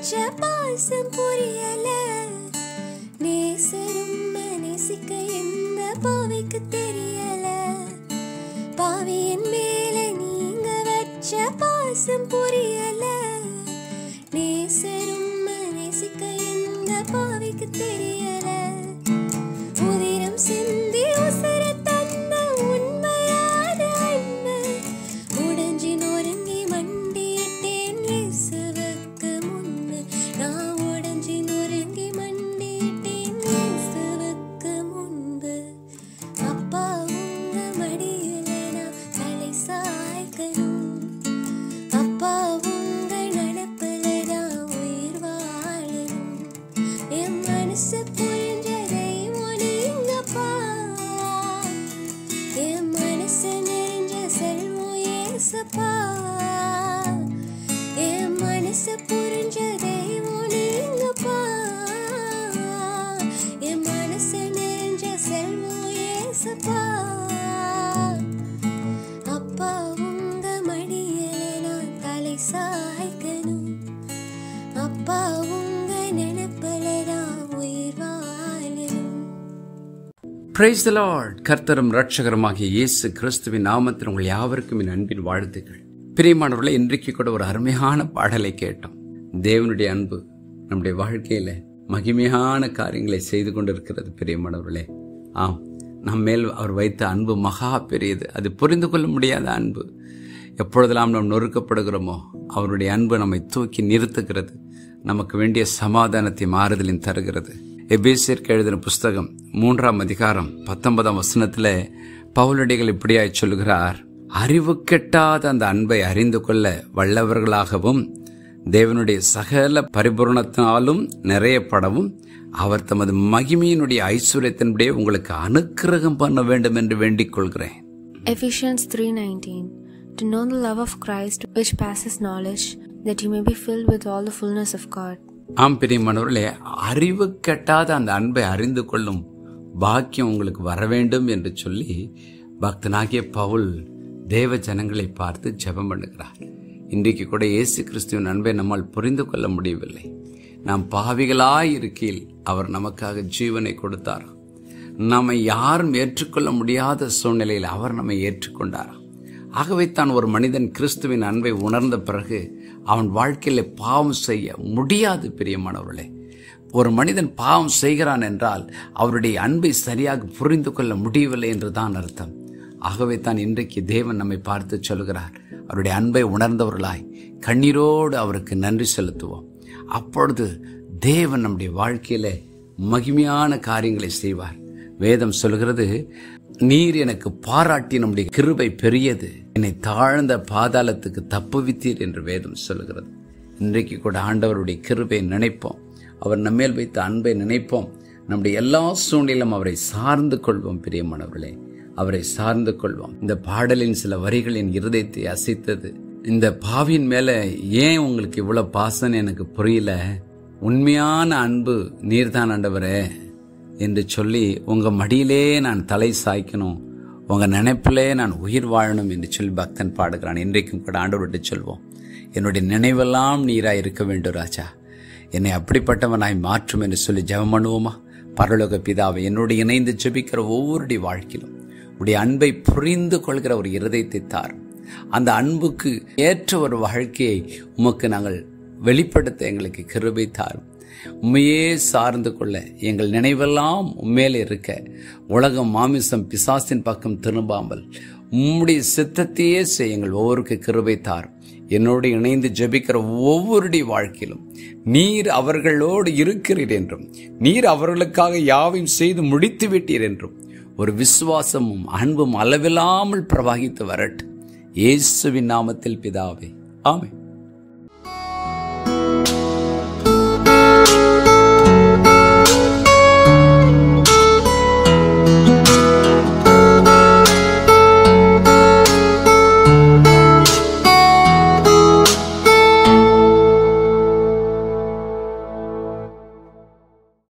வச்ச பாசம் புரியல நேசரும் நேசிக்க எந்த பாவிக்கு தெரியல பாவியின் மேல நீங்க வச்ச பாசம் புரியல நேசரும் நேசிக்க எந்த பாவிக்கு தெரியல உதிரம் சிந்தி உசர தந்த உண்மையான அன்பு உடைஞ்சி நொறுங்கி மண்டியிட்டேன் இயேசுவுக்கு முன்னு நான் உடைஞ்சி நொறுங்கி மண்டியிட்டேன் இயேசுவுக்கு முன்பு அப்பா உங்க மடியில நான் தலை சாய்க்கணும் அப்பா உங்க நினப்புல நான் உயிர் வாழணும் என் மனசு புரிஞ்சதை நீங்கப்பா என் மனசு நிறைஞ்ச செல்வம் ஏசப்பா என் மனசு புரிஞ்ச தெய்வம் நீங்கப்பா என் மனசு நிறைஞ்ச செல்வம் ஏசப்பா அப்பா உங்க மடியில நான் தலை சாய்க்கணும் அப்பா உங்க நினைப்புல நான் உயிர் வாழணும் பிரைஸ் த லார்ட் கர்த்தரும் ரட்சகருமாகிய இயேசு கிறிஸ்துவின் நாமத்தில் உங்கள் யாவருக்கும் என் அன்பின் வாழ்த்துக்கள் பிரியமானவர்களே இன்றைக்கு கூட ஒரு அருமையான பாடலை கேட்டோம் தேவனுடைய அன்பு நம்முடைய வாழ்க்கையில மகிமையான காரியங்களை செய்து கொண்டிருக்கிறது பிரியமானவர்களே ஆம் நம் மேல் அவர் வைத்த அன்பு மகா பெரியது அது புரிந்து கொள்ள முடியாத அன்பு எப்பொழுதெல்லாம் நாம் நொறுக்கப்படுகிறோமோ அவருடைய அன்பு நம்மை தூக்கி நிறுத்துகிறது நமக்கு வேண்டிய சமாதானத்தை மாறுதலின் தருகிறது எபேசியருக்கு எழுதின புஸ்தகம் மூன்றாம் அதிகாரம் பத்தொன்பதாம் வசனத்தில் பவுலடிகள் இப்படியாய் சொல்கிறார் அறிவு கெட்டாத அந்த அன்பை அறிந்து கொள்ள வல்லவர்களாகவும் தேவனுடைய சகல பரிபூரணத்தினாலும் நிறையப்படவும் அவர் தமது மகிமையினுடைய ஐஸ்வர்யத்தின்படியே உங்களுக்கு அனுக்கிரகம் பண்ண வேண்டும் என்று வேண்டிக் கொள்கிறேன் Ephesians 3:19 To know the love of Christ which passes knowledge that you may be filled with all the fullness of God. ஆம் பிரியமானவர்களே அறிவு கெட்டாத அந்த அன்பை அறிந்து கொள்ளும் பாக்கியம் உங்களுக்கு வர வேண்டும் என்று சொல்லி பக்தனாகிய பவுல் தேவ ஜனங்களை பார்த்து ஜெபம் பண்ணுகிறார் இன்றைக்கு கூட இயேசு கிறிஸ்துவின் அன்பை நம்மால் புரிந்து கொள்ள முடியவில்லை நாம் பாவிகளாய் இருக்கையில் அவர் நமக்காக ஜீவனை கொடுத்தார் நம்மை யாரும் ஏற்றுக்கொள்ள முடியாத சூழ்நிலையில் அவர் நம்மை ஏற்றுக்கொண்டாராம் ஆகவே தான் ஒரு மனிதன் கிறிஸ்துவின் அன்பை உணர்ந்த பிறகு அவன் வாழ்க்கையில பாவம் செய்ய முடியாது பிரியமானவர்களே ஒரு மனிதன் பாவம் செய்கிறான் என்றால் அவருடைய அன்பை சரியாக புரிந்து கொள்ள முடியவில்லை என்றுதான் அர்த்தம் ஆகவே தான் இன்றைக்கு தேவன் நம்மை பார்த்து சொல்கிறார் அவருடைய அன்பை உணர்ந்தவர்களாய் கண்ணீரோடு அவருக்கு நன்றி செலுத்துவோம் அப்பொழுது தேவன் நம்முடைய வாழ்க்கையில மகிமையான காரியங்களை செய்வார் வேதம் சொல்கிறது நீர் எனக்கு பாராட்டி நம்முடைய கிருபை பெரியது என்னை தாழ்ந்த பாதாளத்துக்கு தப்புவித்தீர் என்று வேதம் சொல்கிறது இன்றைக்கு கூட ஆண்டவருடைய கிருபை நினைப்போம் அவர் நம்மேல் வைத்த அன்பை நினைப்போம் நம்முடைய எல்லா சூழ்நிலும் அவரை சார்ந்து கொள்வோம் பிரியமானவர்களே அவரை சார்ந்து கொள்வோம் இந்த பாடலின் சில வரிகளின் இருதயத்தை அசைத்தது இந்த பாவியின் மேல ஏன் உங்களுக்கு இவ்வளவு பாசம் எனக்கு புரியல உண்மையான அன்பு நீர்தான் ஆண்டவரே என்று சொல்லி உங்க மடியிலே நான் தலை சாய்க்கணும் உங்க நினைப்பிலே நான் உயிர் வாழணும் என்று சொல்லி பக்தன் பாடுகிறான் இன்றைக்கும் கூட ஆண்டவர்கிட்ட சொல்வோம் என்னுடைய நினைவெல்லாம் நீராய் இருக்க வேண்டும் ராஜா என்னை அப்படிப்பட்டவனாய் மாற்றும் என்று சொல்லி ஜெபம் பண்ணுவோமா பரலோக பிதாவை என்னோடு இணைந்து ஜெபிக்கிற ஒவ்வொருடைய வாழ்க்கையிலும் உடைய அன்பை புரிந்து கொள்கிற ஒரு இருதயத்தை தாரும் அந்த அன்புக்கு ஏற்ற ஒரு வாழ்க்கையை உமக்கு நாங்கள் வெளிப்படுத்த எங்களுக்கு கிருபை தாரும் உண்மையே சார்ந்து கொள்ள எங்கள் நினைவெல்லாம் உண்மையில இருக்க உலகம் மாமிசம் பிசாசின் பக்கம் திரும்பாமல் உம்முடைய சித்தத்தையே செய்ய எங்கள் ஒவ்வொருக்கு கிருபை தாரும் என்னோடு இணைந்து ஜெபிக்கிற ஒவ்வொருடைய வாழ்க்கையிலும் நீர் அவர்களோடு இருக்கிறீர் என்றும் நீர் அவர்களுக்காக யாவையும் செய்து முடித்து விட்டீர் என்றும் ஒரு விசுவாசமும் அன்பும் அளவில்லாமல் பிரவாகித்து வரட்டும் இயேசுவின் நாமத்தில் பிதாவே ஆமென்